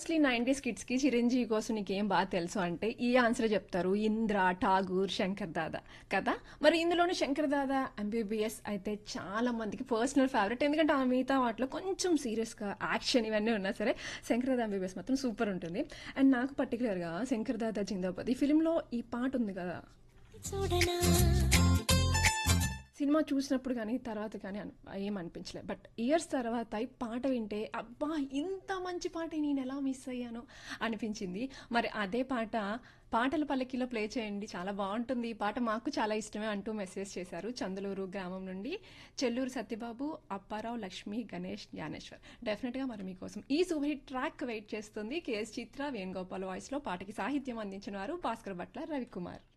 mostly nineties kids కి చిరంజీవి కోసం నీకేం బాగా తెలుసు అంటే ఈ ఆన్సర్ చెప్తారు ఇంద్ర ఠాగూర్ శంకర్ దాదా కదా మరి ఇందులోనే శంకర్ దాదా ఎంబీబీఎస్ అయితే చాలా మందికి పర్సనల్ ఫేవరెట్ ఎందుకంటే ఆ మిగతా వాటిలో కొంచెం సీరియస్ గా యాక్షన్ ఇవన్నీ ఉన్నా సరే శంకర్ దాదా ఎంబీబీఎస్ మాత్రం సూపర్ ఉంటుంది అండ్ నాకు పర్టికులర్ గా శంకర్ దాదా జిందాబాద్ ఈ ఫిలిం లో ఈ పాట ఉంది కదా చూడనా సినిమా చూసినప్పుడు కానీ తర్వాత కానీ అన్- ఏం అనిపించలేదు బట్ ఇయర్స్ తర్వాత ఈ పాట వింటే అబ్బా ఇంత మంచి పాట నేను ఎలా మిస్ అయ్యాను అనిపించింది మరి అదే పాట పాటల పల్లకిలో ప్లే చేయండి చాలా బాగుంటుంది ఈ పాట మాకు చాలా ఇష్టమే అంటూ మెసేజ్ చేశారు చందులూరు గ్రామం నుండి చెల్లూరు సత్యబాబు అప్పారావు లక్ష్మి గణేష్ జ్ఞానేశ్వర్ డెఫినెట్గా మరి మీకోసం ఈ సూపర్ హిట్ ట్రాక్ వెయిట్ చేస్తుంది కేఎస్ చిత్ర వేణుగోపాల్ వాయిస్లో పాటకి సాహిత్యం అందించిన వారు భాస్కర్ భట్ల రవికుమార్